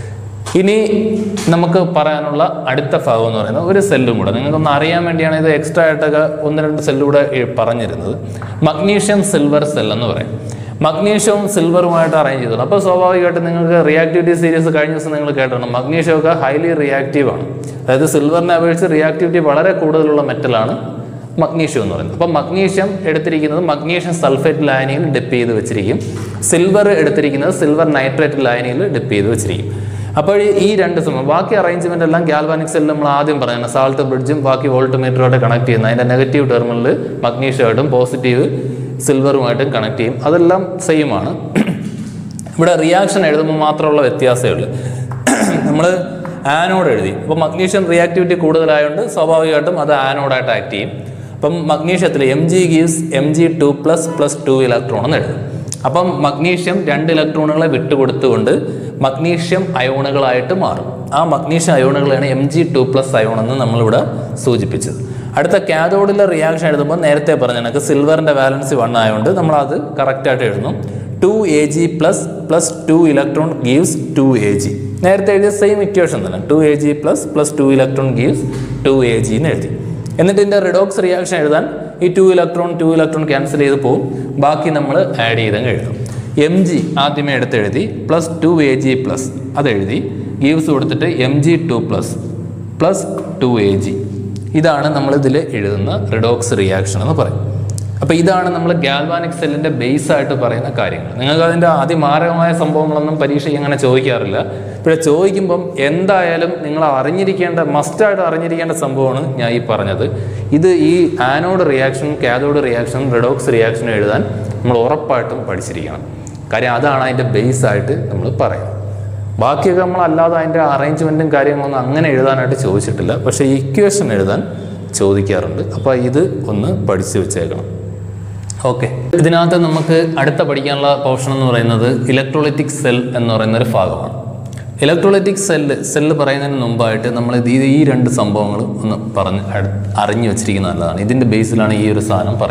ഇനി നമുക്ക് പറയാനുള്ള അടുത്ത ഭാഗം എന്ന് പറയുന്നത് ഒരു സെല്ലും കൂടെ നിങ്ങൾക്കൊന്ന് അറിയാൻ വേണ്ടിയാണ് ഇത് എക്സ്ട്രാ ആയിട്ടൊക്കെ ഒന്ന് രണ്ട് സെല്ലും കൂടെ ഈ പറഞ്ഞിരുന്നത് മഗ്നീഷ്യം സിൽവർ സെൽ എന്ന് പറയും മഗ്നീഷ്യവും സിൽവറുമായിട്ട് അറേഞ്ച് ചെയ്തോളൂ അപ്പോൾ സ്വാഭാവികമായിട്ട് നിങ്ങൾക്ക് റിയാക്ടിവിറ്റി സീരീസ് കഴിഞ്ഞ ദിവസം നിങ്ങൾ കേട്ടിട്ടുണ്ട് മഗ്നീഷ്യം ഒക്കെ ഹൈലി റിയാക്റ്റീവ് ആണ് അതായത് സിൽവറിനെ അപേക്ഷിച്ച് റിയാക്ടിവിറ്റി വളരെ കൂടുതലുള്ള മെറ്റലാണ് മഗ്നീഷ്യം എന്ന് പറയുന്നത് അപ്പോൾ മഗ്നീഷ്യം എടുത്തിരിക്കുന്നത് മഗ്നീഷ്യം സൾഫേറ്റ് ലായനിയിൽ ഡിപ്പ് ചെയ്ത് വെച്ചിരിക്കും സിൽവർ എടുത്തിരിക്കുന്നത് സിൽവർ നൈട്രേറ്റ് ലായനിയിൽ ഡിപ്പ് ചെയ്ത് വെച്ചിരിക്കും അപ്പോൾ ഈ രണ്ട് സമയം ബാക്കി അറേഞ്ച്മെന്റ് എല്ലാം ഗാൽവാനിക് സെല്ലിൽ നമ്മൾ ആദ്യം പറയുന്നത് സാൾട്ട് ബ്രിഡ്ജും ബാക്കി വോൾട്ട്മീറ്ററുമായിട്ട് കണക്ട് ചെയ്യുന്നത് അതിന്റെ നെഗറ്റീവ് ടെർമിനലിൽ മഗ്നീഷ്യമായിട്ടും പോസിറ്റീവ് സിൽവറുമായിട്ടും കണക്ട് ചെയ്യും അതെല്ലാം സെയിം ആണ് ഇവിടെ റിയാക്ഷൻ എഴുതുമ്പോൾ മാത്രമുള്ള വ്യത്യാസമേ ഉള്ളൂ നമ്മൾ ആനോഡ് എഴുതി അപ്പോൾ മഗ്നീഷ്യം റിയാക്ടിവിറ്റി കൂടുതലായതുകൊണ്ട് സ്വാഭാവികമായിട്ടും അത് ആനോഡായിട്ട് ആക്ട് ചെയ്യും അപ്പം മഗ്നീഷ്യത്തിൽ M G gives M G two plus plus two electron എന്ന് എഴുതും അപ്പം മഗ്നീഷ്യം രണ്ട് ഇലക്ട്രോണുകളെ വിട്ടുകൊടുത്തുകൊണ്ട് മഗ്നീഷ്യം അയോണുകളായിട്ട് മാറും ആ മഗ്നീഷ്യം അയോണുകളാണ് M G two plus ion എന്ന് നമ്മളിവിടെ സൂചിപ്പിച്ചത് അടുത്ത കാഥോഡിലെ റിയാക്ഷൻ എഴുതുമ്പോൾ നേരത്തെ പറഞ്ഞ കണക്ക് സിൽവറിൻ്റെ വാലൻസി വൺ ആയതുകൊണ്ട് നമ്മളത് കറക്റ്റായിട്ട് എഴുതുന്നു two A G plus plus two electron gives two A G നേരത്തെ എഴുതിയ സെയിം ഇക്വേഷൻ തന്നെ two A G plus plus two electron gives two A G എന്ന് എഴുതി എന്നിട്ട് ഇതിൻ്റെ റിഡോക്സ് റിയാക്ഷൻ എഴുതാൻ ഈ two electron two electron cancel ചെയ്ത് പോകും ബാക്കി നമ്മൾ ആഡ് ചെയ്തങ്ങ് എഴുതും എം ജി ആദ്യമേ എടുത്ത് എഴുതി plus two A G plus അത് എഴുതി ഗീവ്സ് കൊടുത്തിട്ട് M G two plus plus two A G ഇതാണ് നമ്മൾ ഇതിൽ എഴുതുന്ന റിഡോക്സ് റിയാക്ഷൻ എന്ന് പറയും അപ്പോൾ ഇതാണ് നമ്മൾ ഗാൽവാനിക് സെല്ലിൻ്റെ ബേസ് ആയിട്ട് പറയുന്ന കാര്യങ്ങൾ നിങ്ങൾക്ക് അതിൻ്റെ അതിമാരകമായ സംഭവങ്ങളൊന്നും പരീക്ഷയ്ക്ക് അങ്ങനെ ചോദിക്കാറില്ല പക്ഷേ ചോദിക്കുമ്പം എന്തായാലും നിങ്ങൾ അറിഞ്ഞിരിക്കേണ്ട മസ്റ്റായിട്ട് അറിഞ്ഞിരിക്കേണ്ട സംഭവമാണ് ഞാൻ ഈ പറഞ്ഞത് ഇത് ഈ anode reaction cathode reaction redox reaction എഴുതാൻ നമ്മൾ ഉറപ്പായിട്ടും പഠിച്ചിരിക്കണം കാര്യം അതാണ് അതിൻ്റെ ബേസ് ആയിട്ട് നമ്മൾ പറയുന്നത് ബാക്കിയൊക്കെ നമ്മൾ അല്ലാതെ അതിൻ്റെ അറേഞ്ച്മെൻറ്റും കാര്യങ്ങളൊന്നും അങ്ങനെ എഴുതാനായിട്ട് ചോദിച്ചിട്ടില്ല പക്ഷേ ഇക്വേഷൻ എഴുതാൻ ചോദിക്കാറുണ്ട് അപ്പോൾ ഇത് ഒന്ന് പഠിച്ചു വെച്ചേക്കണം ഓക്കെ ഇതിനകത്ത് നമുക്ക് അടുത്ത പഠിക്കാനുള്ള പോർഷൻ എന്ന് പറയുന്നത് ഇലക്ട്രോളിറ്റിക് സെൽ എന്ന് പറയുന്ന ഒരു ഭാഗമാണ് ഇലക്ട്രോളിറ്റിക് സെല്ല് സെല്ല് പറയുന്നതിന് മുമ്പായിട്ട് നമ്മൾ ഇത് ഈ രണ്ട് സംഭവങ്ങൾ ഒന്ന് പറഞ്ഞ് അട്- അറിഞ്ഞു വെച്ചിരിക്കുന്നത് നല്ലതാണ് ഇതിൻ്റെ ബേസിലാണ് ഈ ഒരു സാധനം പറയാം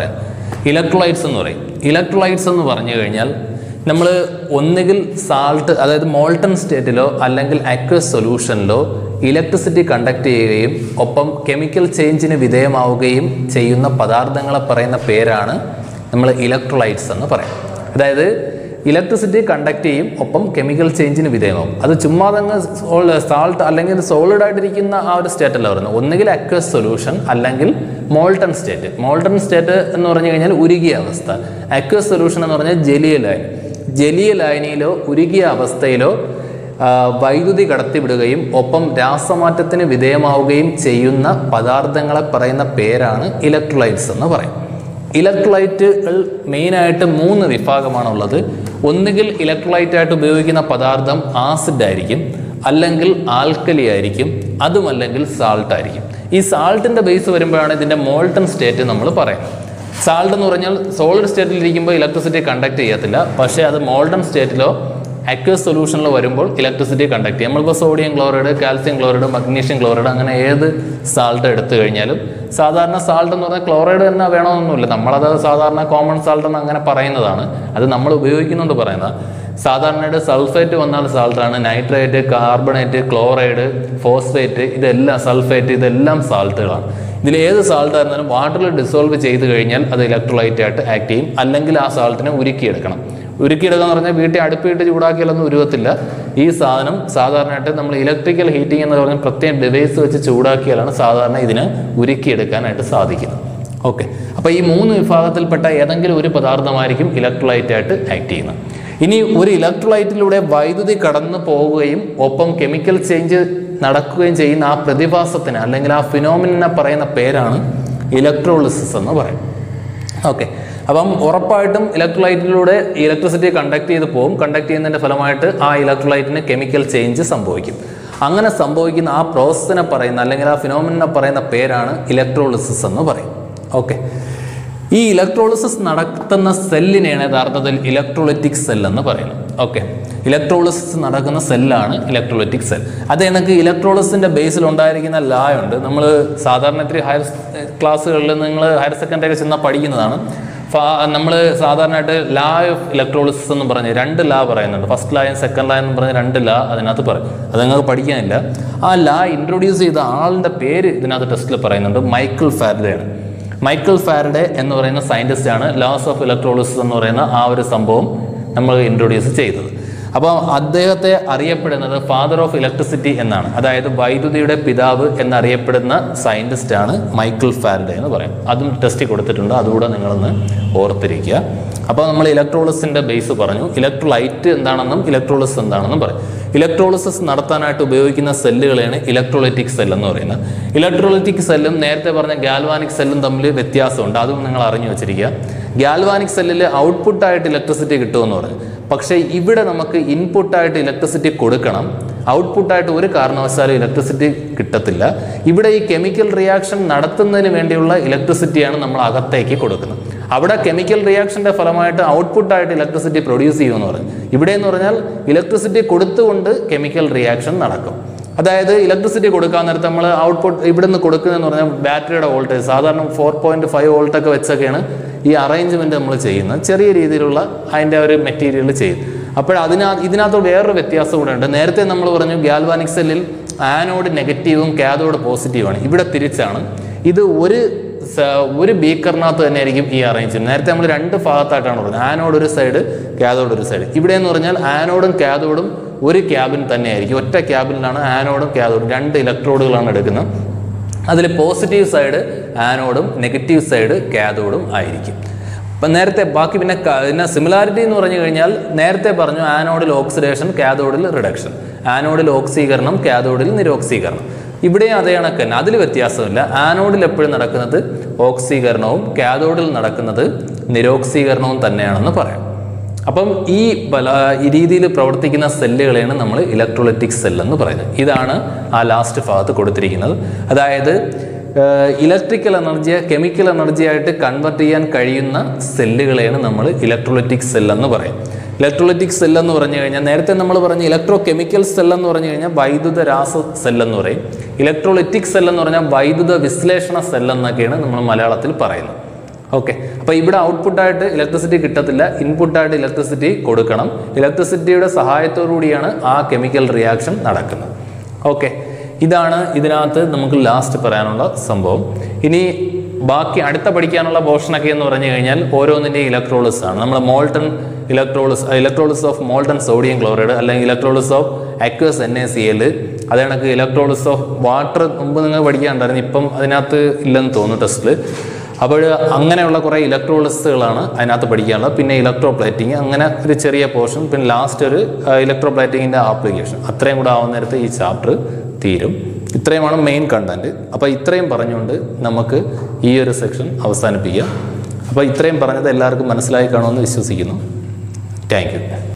ഇലക്ട്രോലൈറ്റ്സ് എന്ന് പറയും ഇലക്ട്രോലൈറ്റ്സ് എന്ന് പറഞ്ഞു കഴിഞ്ഞാൽ നമ്മൾ ഒന്നുകിൽ സാൾട്ട് അതായത് മോൾട്ടൺ സ്റ്റേറ്റിലോ അല്ലെങ്കിൽ അക്വസ് സൊല്യൂഷനിലോ ഇലക്ട്രിസിറ്റി കണ്ടക്ട് ചെയ്യുകയും ഒപ്പം കെമിക്കൽ ചേഞ്ചിന് വിധേയമാവുകയും ചെയ്യുന്ന പദാർത്ഥങ്ങളെ പറയുന്ന പേരാണ് നമ്മൾ ഇലക്ട്രോലൈറ്റ്സ് എന്ന് പറയും അതായത് ഇലക്ട്രിസിറ്റി കണ്ടക്ട് ചെയ്യും ഒപ്പം കെമിക്കൽ ചേഞ്ചിന് വിധേയമാവും അത് ചുമ്മാതങ്ങ് സാൾട്ട് അല്ലെങ്കിൽ സോളിഡ് ആയിട്ടിരിക്കുന്ന ആ ഒരു സ്റ്റേറ്റ് അല്ല പറയുന്നത് ഒന്നുകിൽ അക്വസ് സൊല്യൂഷൻ അല്ലെങ്കിൽ മോൾട്ടൺ സ്റ്റേറ്റ് മോൾട്ടൺ സ്റ്റേറ്റ് എന്ന് പറഞ്ഞു കഴിഞ്ഞാൽ ഉരുകിയ അവസ്ഥ അക്വസ് സൊല്യൂഷൻ എന്ന് പറഞ്ഞാൽ ജലീയ ലൈൻ ജലീയ ലായനിയിലോ ഉരുകിയ അവസ്ഥയിലോ ആ, വൈദ്യുതി കടത്തിവിടുകയും ഒപ്പം രാസമാറ്റത്തിന് വിധേയമാവുകയും ചെയ്യുന്ന പദാർത്ഥങ്ങളെ പറയുന്ന പേരാണ് ഇലക്ട്രോലൈറ്റ്സ് എന്ന് പറയും ഇലക്ട്രോലൈറ്റുകൾ മെയിനായിട്ട് മൂന്ന് വിഭാഗമാണുള്ളത് ഒന്നുകിൽ ഇലക്ട്രോലൈറ്റ് ആയിട്ട് ഉപയോഗിക്കുന്ന പദാർത്ഥം ആസിഡ് ആയിരിക്കും അല്ലെങ്കിൽ ആൽക്കലി ആയിരിക്കും അതുമല്ലെങ്കിൽ സാൾട്ട് ആയിരിക്കും ഈ സാൾട്ടിൻ്റെ ബേസ് വരുമ്പോഴാണ് ഇതിൻ്റെ മോൾട്ടൺ സ്റ്റേറ്റ് നമ്മൾ പറയുന്നത് സാൾട്ട് എന്ന് പറഞ്ഞാൽ സോളിഡ് സ്റ്റേറ്റിൽ ഇരിക്കുമ്പോൾ ഇലക്ട്രിസിറ്റി കണ്ടക്ട് ചെയ്യത്തില്ല പക്ഷേ അത് മോൾഡൺ സ്റ്റേറ്റിലോ അക്വസ് സൊല്യൂഷനിലോ വരുമ്പോൾ ഇലക്ട്രിസിറ്റി കണ്ടക്ട് ചെയ്യും നമ്മളിപ്പോൾ sodium chloride calcium chloride magnesium chloride അങ്ങനെ ഏത് സാൾട്ട് എടുത്തു കഴിഞ്ഞാലും സാധാരണ സാൾട്ട് എന്ന് പറഞ്ഞാൽ ക്ലോറൈഡ് തന്നെ വേണമെന്നൊന്നുമില്ല നമ്മളത് സാധാരണ കോമൺ സാൾട്ട് എന്ന് അങ്ങനെ പറയുന്നതാണ് അത് നമ്മൾ ഉപയോഗിക്കുന്നുണ്ട് പറയുന്നത് സാധാരണയായിട്ട് സൾഫേറ്റ് വന്നാൽ സാൾട്ടാണ് നൈട്രേറ്റ് കാർബണേറ്റ് ക്ലോറൈഡ് ഫോസ്ഫേറ്റ് ഇതെല്ലാം സൾഫേറ്റ് ഇതെല്ലാം സാൾട്ടുകളാണ് ഇതിൽ ഏത് സാൾട്ട് ആയിരുന്നാലും വാട്ടറിൽ ഡിസോൾവ് ചെയ്ത് കഴിഞ്ഞാൽ അത് ഇലക്ട്രോലൈറ്റ് ആയിട്ട് ആക്ട് ചെയ്യും അല്ലെങ്കിൽ ആ സാൾട്ടിനെ ഉരുക്കിയെടുക്കണം ഉരുക്കിയെടുക്കുക എന്ന് പറഞ്ഞാൽ വീട്ടിൽ അടുപ്പിട്ട് ചൂടാക്കിയാലൊന്നും ഉരുവത്തില്ല ഈ സാധനം സാധാരണയായിട്ട് നമ്മൾ ഇലക്ട്രിക്കൽ ഹീറ്റിംഗ് എന്ന് പറഞ്ഞ പ്രത്യേക ഡിവൈസ് വെച്ച് ചൂടാക്കിയാലാണ് സാധാരണ ഇതിന് ഉരുക്കിയെടുക്കാനായിട്ട് സാധിക്കുന്നത് ഓക്കെ അപ്പോൾ ഈ മൂന്ന് വിഭാഗത്തിൽപ്പെട്ട ഏതെങ്കിലും ഒരു പദാർത്ഥമായിരിക്കും ഇലക്ട്രോലൈറ്റ് ആയിട്ട് ആക്ട് ചെയ്യുന്നത് ഇനി ഒരു ഇലക്ട്രോലൈറ്റിലൂടെ വൈദ്യുതി കടന്നു പോവുകയും ഒപ്പം കെമിക്കൽ ചേഞ്ച് നടക്കുകയും ചെയ്യുന്ന ആ പ്രതിഭാസത്തിന് അല്ലെങ്കിൽ ആ ഫിനോമിനെ പറയുന്ന പേരാണ് ഇലക്ട്രോളിസിസ് എന്ന് പറയും ഓക്കെ അപ്പം ഉറപ്പായിട്ടും ഇലക്ട്രോലൈറ്റിലൂടെ ഇലക്ട്രിസിറ്റി കണ്ടക്ട് ചെയ്ത് പോകും കണ്ടക്ട് ചെയ്യുന്നതിൻ്റെ ഫലമായിട്ട് ആ ഇലക്ട്രോലൈറ്റിന് കെമിക്കൽ ചേഞ്ച് സംഭവിക്കും അങ്ങനെ സംഭവിക്കുന്ന ആ പ്രോസസ്സിനെ പറയുന്ന അല്ലെങ്കിൽ ആ ഫിനോമിനെ പറയുന്ന പേരാണ് ഇലക്ട്രോളിസിസ് എന്ന് പറയും ഓക്കെ ഈ ഇലക്ട്രോളിസിസ് നടത്തുന്ന സെല്ലിനെയാണ് യഥാർത്ഥത്തിൽ ഇലക്ട്രോളിറ്റിക് സെൽ എന്ന് പറയുന്നത് ഓക്കെ ഇലക്ട്രോളിസിസ് നടക്കുന്ന സെല്ലാണ് ഇലക്ട്രോളിറ്റിക് സെൽ അത് എനിക്ക് ഇലക്ട്രോളിസിൻ്റെ ബേസിൽ ഉണ്ടായിരിക്കുന്ന ലാ ഉണ്ട് നമ്മൾ സാധാരണ ഇത്തിരി ഹയർ ക്ലാസ്സുകളിൽ നിങ്ങൾ ഹയർ സെക്കൻഡറി ഒക്കെ ചെന്നാൽ പഠിക്കുന്നതാണ് നമ്മൾ സാധാരണയായിട്ട് ലാ ഓഫ് ഇലക്ട്രോളിസിസ് എന്ന് പറഞ്ഞ് രണ്ട് ലാ പറയുന്നുണ്ട് ഫസ്റ്റ് ലായും സെക്കൻഡ് ലാ എന്ന് പറഞ്ഞ് രണ്ട് ലാ അതിനകത്ത് പറയും അത് നിങ്ങൾക്ക് പഠിക്കാനില്ല ആ ലാ ഇൻട്രൊഡ്യൂസ് ചെയ്ത ആളിൻ്റെ പേര് ഇതിനകത്ത് ടെസ്റ്റിൽ പറയുന്നുണ്ട് മൈക്കിൾ ഫാരഡയാണ് മൈക്കിൾ ഫാരഡെ എന്ന് പറയുന്ന സയൻറ്റിസ്റ്റ് ആണ് ലോസ് ഓഫ് ഇലക്ട്രോളിസിസ് എന്ന് പറയുന്ന ആ ഒരു സംഭവം നമ്മൾ ഇൻട്രൊഡ്യൂസ് ചെയ്തത് അപ്പോൾ അദ്ദേഹത്തെ അറിയപ്പെടുന്നത് ഫാദർ ഓഫ് ഇലക്ട്രിസിറ്റി എന്നാണ് അതായത് വൈദ്യുതിയുടെ പിതാവ് എന്നറിയപ്പെടുന്ന സയൻറ്റിസ്റ്റ് ആണ് മൈക്കിൾ ഫാരഡെ എന്ന് പറയും അതും ടെസ്റ്റ് കൊടുത്തിട്ടുണ്ട് അതുകൂടെ നിങ്ങളൊന്ന് ഓർത്തിരിക്കുക അപ്പോൾ നമ്മൾ ഇലക്ട്രോളിസിൻ്റെ ബേസ് പറഞ്ഞു ഇലക്ട്രോലൈറ്റ് എന്താണെന്നും ഇലക്ട്രോളിസ് എന്താണെന്നും പറയും ഇലക്ട്രോളിസിസ് നടത്താനായിട്ട് ഉപയോഗിക്കുന്ന സെല്ലുകളെയാണ് ഇലക്ട്രോലൈറ്റിക് സെൽ എന്ന് പറയുന്നത് ഇലക്ട്രോലൈറ്റിക് സെല്ലും നേരത്തെ പറഞ്ഞ ഗാൽവാനിക് സെല്ലും തമ്മിൽ വ്യത്യാസമുണ്ട് അതും നിങ്ങൾ അറിഞ്ഞു വെച്ചിരിക്കുക ഗാൽവാനിക് സെല്ലിൽ ഔട്ട്പുട്ടായിട്ട് ഇലക്ട്രിസിറ്റി കിട്ടുമെന്ന് പറഞ്ഞു പക്ഷേ ഇവിടെ നമുക്ക് ഇൻപുട്ടായിട്ട് ഇലക്ട്രിസിറ്റി കൊടുക്കണം ഔട്ട്പുട്ടായിട്ട് ഒരു കാരണവശാലും ഇലക്ട്രിസിറ്റി കിട്ടത്തില്ല ഇവിടെ ഈ കെമിക്കൽ റിയാക്ഷൻ നടത്തുന്നതിന് വേണ്ടിയുള്ള ഇലക്ട്രിസിറ്റിയാണ് നമ്മൾ അകത്തേക്ക് കൊടുക്കുന്നത് അവിടെ കെമിക്കൽ റിയാക്ഷൻ്റെ ഫലമായിട്ട് ഔട്ട്പുട്ടായിട്ട് ഇലക്ട്രിസിറ്റി പ്രൊഡ്യൂസ് ചെയ്യുമെന്ന് പറഞ്ഞു ഇവിടെ എന്ന് പറഞ്ഞാൽ ഇലക്ട്രിസിറ്റി കൊടുത്തുകൊണ്ട് കെമിക്കൽ റിയാക്ഷൻ നടക്കും അതായത് ഇലക്ട്രിസിറ്റി കൊടുക്കാൻ നേരത്ത് നമ്മൾ ഔട്ട്പുട്ട് ഇവിടെ നിന്ന് കൊടുക്കുന്നതെന്ന് പറഞ്ഞാൽ ബാറ്ററിയുടെ വോൾട്ടേജ് സാധാരണ ഫോർ പോയിന്റ് ഫൈവ് വോൾട്ടൊക്കെ വെച്ചൊക്കെയാണ് ഈ അറേഞ്ച്മെന്റ് നമ്മൾ ചെയ്യുന്നത് ചെറിയ രീതിയിലുള്ള അതിൻ്റെ ഒരു മെറ്റീരിയൽ ചെയ്യും അപ്പോൾ അതിനകത്ത് ഇതിനകത്ത് വേറൊരു വ്യത്യാസം കൂടെ ഉണ്ട് നേരത്തെ നമ്മൾ പറഞ്ഞു ഗാൽവാനിക് സെല്ലിൽ ആനോഡ് നെഗറ്റീവും കാഥോഡ് പോസിറ്റീവാണ് ഇവിടെ തിരിച്ചാണ് ഇത് ഒരു സ- ഒരു ബീക്കറിനകത്ത് തന്നെ ആയിരിക്കും ഈ അറേഞ്ച് നേരത്തെ നമ്മൾ രണ്ട് ഭാഗത്തായിട്ടാണ് പറഞ്ഞത് ആനോഡ് ഒരു സൈഡ് കാഥോഡ് ഒരു സൈഡ് ഇവിടെ എന്ന് പറഞ്ഞാൽ ആനോഡും കാഥോഡും ഒരു ക്യാബിൻ തന്നെയായിരിക്കും ഒറ്റ ക്യാബിനിലാണ് ആനോഡും കാഥോഡും രണ്ട് ഇലക്ട്രോഡുകളാണ് എടുക്കുന്നത് അതിൽ പോസിറ്റീവ് സൈഡ് ആനോഡും നെഗറ്റീവ് സൈഡ് കാഥോഡും ആയിരിക്കും അപ്പം നേരത്തെ ബാക്കി പിന്നെ ക- പിന്നെ സിമിലാരിറ്റി എന്ന് പറഞ്ഞു കഴിഞ്ഞാൽ നേരത്തെ പറഞ്ഞു ആനോഡിൽ ഓക്സിഡേഷൻ കാഥോഡിൽ റിഡക്ഷൻ ആനോഡിൽ ഓക്സീകരണം കാഥോഡിൽ നിരോക്സീകരണം ഇവിടെയും അതേ കണക്ക് തന്നെ അതിൽ വ്യത്യാസമില്ല ആനോഡിൽ എപ്പോഴും നടക്കുന്നത് ഓക്സീകരണവും കാഥോഡിൽ നടക്കുന്നത് നിരോക്സീകരണവും തന്നെയാണെന്ന് പറയാം അപ്പം ഈ ബല ഈ രീതിയിൽ പ്രവർത്തിക്കുന്ന സെല്ലുകളെയാണ് നമ്മൾ ഇലക്ട്രോലൈറ്റിക് സെൽ എന്ന് പറയുന്നത് ഇതാണ് ആ ലാസ്റ്റ് ഭാഗത്ത് കൊടുത്തിരിക്കുന്നത് അതായത് ഇലക്ട്രിക്കൽ എനർജിയെ കെമിക്കൽ എനർജി ആയിട്ട് കൺവെർട്ട് ചെയ്യാൻ കഴിയുന്ന സെല്ലുകളെയാണ് നമ്മൾ ഇലക്ട്രോലൈറ്റിക് സെൽ എന്ന് പറയും ഇലക്ട്രോലൈറ്റിക് സെൽ എന്ന് പറഞ്ഞു കഴിഞ്ഞാൽ നേരത്തെ നമ്മൾ പറഞ്ഞ ഇലക്ട്രോ കെമിക്കൽ സെൽ എന്ന് പറഞ്ഞു കഴിഞ്ഞാൽ വൈദ്യുത രാസ സെൽ എന്ന് പറയും ഇലക്ട്രോലൈറ്റിക് സെൽ എന്ന് പറഞ്ഞാൽ വൈദ്യുത വിശ്ലേഷണ സെൽ എന്നൊക്കെയാണ് നമ്മൾ മലയാളത്തിൽ പറയുന്നത് ഓക്കെ അപ്പോൾ ഇവിടെ ഔട്ട്പുട്ടായിട്ട് ഇലക്ട്രിസിറ്റി കിട്ടത്തില്ല ഇൻപുട്ടായിട്ട് ഇലക്ട്രിസിറ്റി കൊടുക്കണം ഇലക്ട്രിസിറ്റിയുടെ സഹായത്തോടു കൂടിയാണ് ആ കെമിക്കൽ റിയാക്ഷൻ നടക്കുന്നത് ഓക്കെ ഇതാണ് ഇതിനകത്ത് നമുക്ക് ലാസ്റ്റ് പറയാനുള്ള സംഭവം ഇനി ബാക്കി അടുത്ത പഠിക്കാനുള്ള പോർഷനൊക്കെ എന്ന് പറഞ്ഞു കഴിഞ്ഞാൽ ഓരോന്നിൻ്റെയും ഇലക്ട്രോളിസ് ആണ് നമ്മൾ molten electrolysis electrolysis of molten sodium chloride അല്ലെങ്കിൽ electrolysis of aqueous N A C L അത് കണക്ക് ഇലക്ട്രോളിസ് ഓഫ് വാട്ടർ മുമ്പ് നിങ്ങൾ പഠിക്കാനുണ്ടായിരുന്നു ഇപ്പം അതിനകത്ത് ഇല്ലെന്ന് തോന്നുന്നു ടെസ്റ്റിൽ അപ്പോൾ അങ്ങനെയുള്ള കുറേ ഇലക്ട്രോളിസുകളാണ് അതിനകത്ത് പഠിക്കാനുള്ളത് പിന്നെ ഇലക്ട്രോ പ്ലേറ്റിംഗ് അങ്ങനെ ഒരു ചെറിയ പോർഷൻ പിന്നെ ലാസ്റ്റ് ഒരു ഇലക്ട്രോ പ്ലേറ്റിങ്ങിൻ്റെ ആപ്ലിക്കേഷൻ അത്രയും കൂടെ ആവുന്ന നേരത്ത് ഈ ചാപ്റ്റർ തീരും ഇത്രയുമാണ് മെയിൻ കണ്ടന്റ് അപ്പോൾ ഇത്രയും പറഞ്ഞുകൊണ്ട് നമുക്ക് ഈ ഒരു സെക്ഷൻ അവസാനിപ്പിക്കാം അപ്പോൾ ഇത്രയും പറഞ്ഞത് എല്ലാവർക്കും മനസ്സിലായി കാണുമെന്ന് വിശ്വസിക്കുന്നു താങ്ക് യു